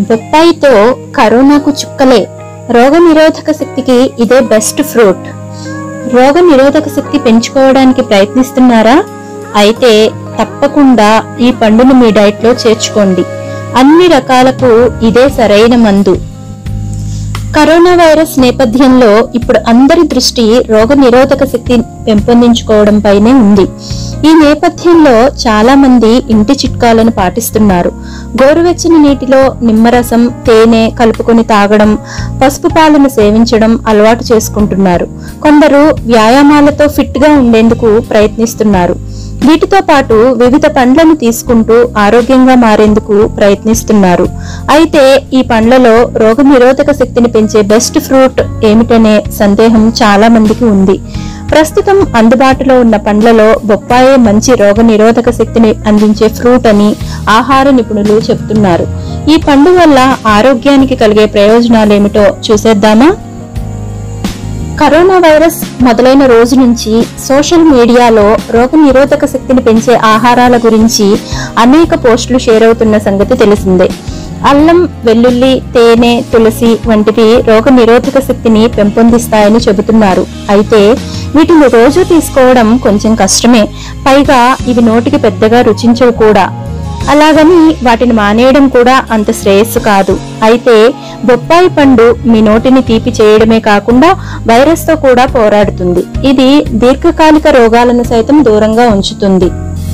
బొప్పాయితో కరోనాకు చుక్కలే రోగ నిరోధక శక్తికి ఇదే బెస్ట్ ఫ్రూట్ రోగ నిరోధక శక్తి పెంచుకోవడానికి ప్రయత్నిస్తున్నారా అయితే తప్పకుండా ఈ పండును మీ డైట్లో చేర్చుకోండి అన్ని రకాలకు ఇదే సరైన మందు కరోనా వైరస్ నేపథ్యంలో ఇప్పుడు అందరి దృష్టి రోగ నిరోధక శక్తి పెంపొందించుకోవడం పైనే ఉంది ఈ నేపథ్యంలో చాలా మంది ఇంటి చిట్కాలను పాటిస్తున్నారు గోరువెచ్చని నీటిలో నిమ్మరసం తేనె కలుపుకొని తాగడం పసుపు పాలను సేవించడం అలవాటు చేసుకుంటున్నారు కొందరు వ్యాయామాలతో ఫిట్ గా ఉండేందుకు ప్రయత్నిస్తున్నారు వీటితో పాటు వివిధ పండ్లను తీసుకుంటూ ఆరోగ్యంగా మారేందుకు ప్రయత్నిస్తున్నారు అయితే ఈ పండ్లలో రోగ నిరోధక శక్తిని పెంచే బెస్ట్ ఫ్రూట్ ఏమిటనే సందేహం చాలా మందికి ఉంది ప్రస్తుతం అందుబాటులో ఉన్న పండ్లలో బొప్పాయే మంచి రోగ నిరోధక శక్తిని అందించే ఫ్రూట్ అని ఆహార నిపుణులు చెప్తున్నారు ఈ పండు వల్ల ఆరోగ్యానికి కలిగే ప్రయోజనాలేమిటో చూసేద్దామా కరోనా వైరస్ మొదలైన రోజు నుంచి సోషల్ మీడియాలో రోగ నిరోధక శక్తిని పెంచే ఆహారాల గురించి అనేక పోస్టులు షేర్ అవుతున్న సంగతి తెలిసిందే అల్లం వెల్లుల్లి తేనె తులసి వంటివి రోగ నిరోధక శక్తిని పెంపొందిస్తాయని చెబుతున్నారు అయితే వీటిని రోజు తీసుకోవడం కొంచెం కష్టమే పైగా ఇవి నోటికి పెద్దగా రుచించవు కూడా అలాగని వాటిని మానేయడం కూడా అంత శ్రేయస్సు కాదు అయితే బొప్పాయి పండు మీ నోటిని తీపి చేయడమే కాకుండా వైరస్ తో కూడా పోరాడుతుంది ఇది దీర్ఘకాలిక రోగాలను సైతం దూరంగా ఉంచుతుంది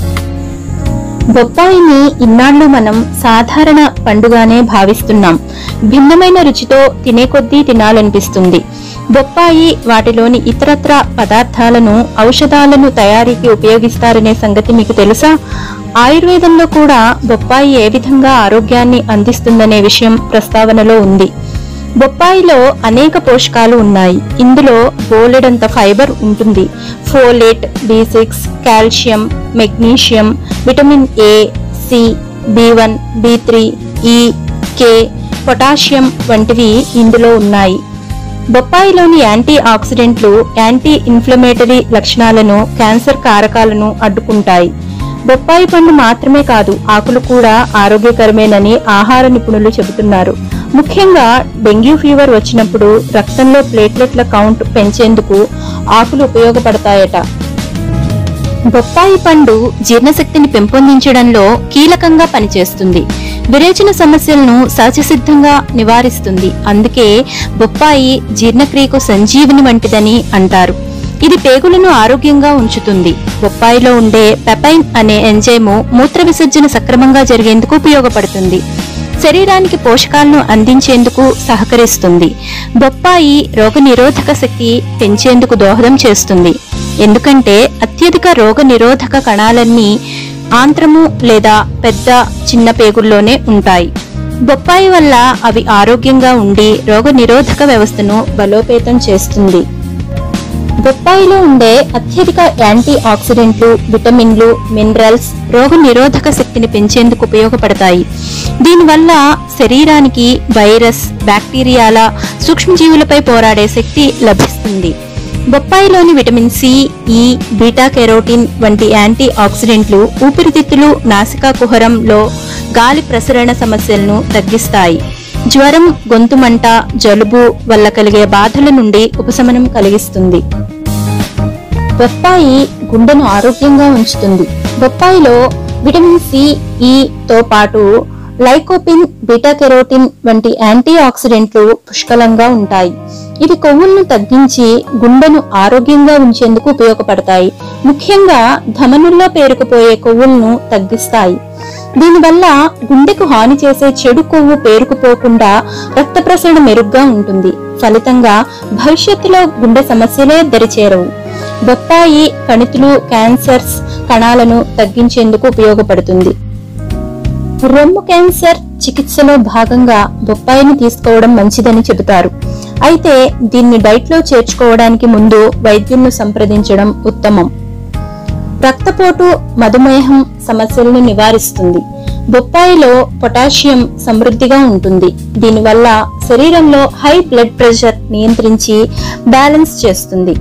బొప్పాయిని ఇన్నాళ్ళు మనం సాధారణ పండుగానే భావిస్తున్నాం భిన్నమైన రుచితో తినే కొద్దీ తినాలనిపిస్తుంది బొప్పాయి వాటిలోని ఇతరత్ర పదార్థాలను ఔషధాలను తయారీకి ఉపయోగిస్తారనే సంగతి మీకు తెలుసా ఆయుర్వేదంలో కూడా బొప్పాయి ఏ విధంగా ఆరోగ్యాన్ని అందిస్తుందనే విషయం ప్రస్తావనలో ఉంది బొప్పాయిలో అనేక పోషకాలు ఉన్నాయి ఇందులో బోలెడంత ఫైబర్ ఉంటుంది folate B six calcium magnesium vitamin A C B one B three E K potassium వంటివి ఇందులో ఉన్నాయి బొప్పాయిలోని యాంటీ ఆక్సిడెంట్లు యాంటీ ఇన్ఫ్లమేటరీ లక్షణాలను క్యాన్సర్ కారకాలను అడ్డుకుంటాయి బొప్పాయి పండు మాత్రమే కాదు ఆకులు కూడా ఆరోగ్యకరమేనని ఆహార నిపుణులు చెబుతున్నారు ముఖ్యంగా డెంగ్యూ ఫీవర్ వచ్చినప్పుడు రక్తంలో ప్లేట్లెట్ల కౌంట్ పెంచేందుకు ఆకులు ఉపయోగపడతాయట బొప్పాయి పండు జీర్ణశక్తిని పెంపొందించడంలో కీలకంగా పనిచేస్తుంది విరేచన సమస్యలను సహజసిద్ధంగా నివారిస్తుంది అందుకే బొప్పాయి జీర్ణక్రియకు సంజీవిని వంటిదని అంటారు ఇది పేగులను ఆరోగ్యంగా ఉంచుతుంది బొప్పాయిలో ఉండే పెపైన్ అనే ఎంజైము మూత్ర విసర్జన సక్రమంగా జరిగేందుకు ఉపయోగపడుతుంది శరీరానికి పోషకాలను అందించేందుకు సహకరిస్తుంది బొప్పాయి రోగ నిరోధక శక్తి పెంచేందుకు దోహదం చేస్తుంది ఎందుకంటే అత్యధిక రోగ నిరోధక కణాలన్నీ ఆంత్రము లేదా పెద్ద చిన్న పేగుల్లోనే ఉంటాయి బొప్పాయి వల్ల అవి ఆరోగ్యంగా ఉండి రోగ నిరోధక వ్యవస్థను బలోపేతం చేస్తుంది బొప్పాయిలో ఉండే అత్యధిక యాంటీ ఆక్సిడెంట్లు విటమిన్లు మినరల్స్ రోగ నిరోధక శక్తిని పెంచేందుకు ఉపయోగపడతాయి దీనివల్ల శరీరానికి వైరస్ బ్యాక్టీరియాల సూక్ష్మజీవులపై పోరాడే శక్తి లభిస్తుంది బొప్పాయిలోని vitamin C E beta carotene వంటి యాంటీ ఆక్సిడెంట్లు ఊపిరితిత్తులు నాసికా కుహరంలో గాలి ప్రసరణ సమస్యలను తగ్గిస్తాయి జ్వరం గొంతుమంట జలుబు వల్ల కలిగే బాధల నుండి ఉపశమనం కలిగిస్తుంది బొప్పాయి గుండెను ఆరోగ్యంగా ఉంచుతుంది బొప్పాయిలో విటమిన్ సి ఈ తో పాటు లైకోపిన్ బీటా కెరోటిన్ వంటి యాంటీ ఆక్సిడెంట్లు పుష్కలంగా ఉంటాయి ఇవి కొవ్వులను తగ్గించి గుండెను ఆరోగ్యంగా ఉంచేందుకు ఉపయోగపడతాయి ముఖ్యంగా ధమనుల్లో పేరుకుపోయే కొవ్వులను తగ్గిస్తాయి దీనివల్ల గుండెకు హాని చేసే చెడు కొవ్వు పేరుకుపోకుండా రక్త ప్రసరణ మెరుగ్గా ఉంటుంది ఫలితంగా భవిష్యత్తులో గుండె సమస్యలే దరిచేరవు బొప్పాయి కణితులు క్యాన్సర్స్ కణాలను తగ్గించేందుకు ఉపయోగపడుతుంది రొమ్ము క్యాన్సర్ చికిత్సలో భాగంగా బొప్పాయిని తీసుకోవడం మంచిదని చెబుతారు అయితే దీన్ని డైట్లో చేర్చుకోవడానికి ముందు వైద్యులను సంప్రదించడం ఉత్తమం రక్తపోటు మధుమేహం సమస్యలను నివారిస్తుంది బొప్పాయిలో పొటాషియం సమృద్ధిగా ఉంటుంది దీనివల్ల శరీరంలో హై బ్లడ్ ప్రెషర్ నియంత్రించి బ్యాలెన్స్ చేస్తుంది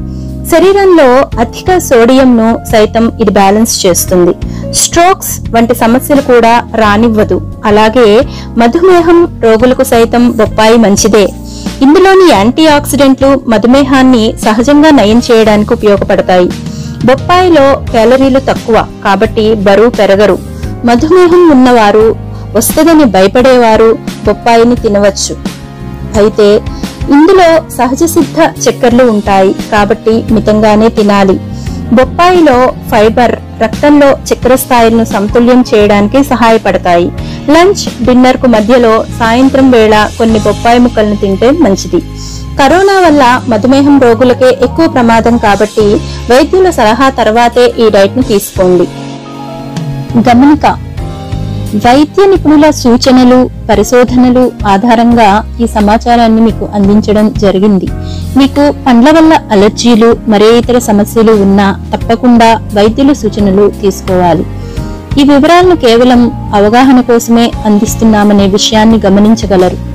శరీరంలో అధిక సోడియంను సైతం ఇది బ్యాలెన్స్ చేస్తుంది స్ట్రోక్స్ వంటి సమస్యలు కూడా రానివ్వదు అలాగే మధుమేహం రోగులకు సైతం బొప్పాయి మంచిదే ఇందులోని యాంటీ ఆక్సిడెంట్లు మధుమేహాన్ని సహజంగా నయం చేయడానికి ఉపయోగపడతాయి బొప్పాయిలో క్యాలరీలు తక్కువ కాబట్టి బరువు పెరగరు మధుమేహం ఉన్నవారు వస్తదని భయపడేవారు బొప్పాయిని తినవచ్చు అయితే ఇందులో సహజ సిద్ధ చక్కెరలు ఉంటాయి కాబట్టి మితంగానే తినాలి బొప్పాయిలో ఫైబర్ రక్తంలో చక్కెర స్థాయిలను సమతుల్యం చేయడానికి సహాయపడతాయి లంచ్ డిన్నర్ కు మధ్యలో సాయంత్రం వేళ కొన్ని బొప్పాయి ముక్కలను తింటే మంచిది కరోనా వల్ల మధుమేహం రోగులకే ఎక్కువ ప్రమాదం కాబట్టి వైద్యుల సలహా తర్వాతే ఈ డైట్ ను తీసుకోండి గమనిక వైద్య నిపుణుల సూచనలు పరిశోధనలు ఆధారంగా ఈ సమాచారాన్ని మీకు అందించడం జరిగింది మీకు పండ్ల వల్ల అలర్జీలు మరే ఇతర సమస్యలు ఉన్నా తప్పకుండా వైద్యుల సూచనలు తీసుకోవాలి ఈ వివరాలను కేవలం అవగాహన కోసమే అందిస్తున్నామనే విషయాన్ని గమనించగలరు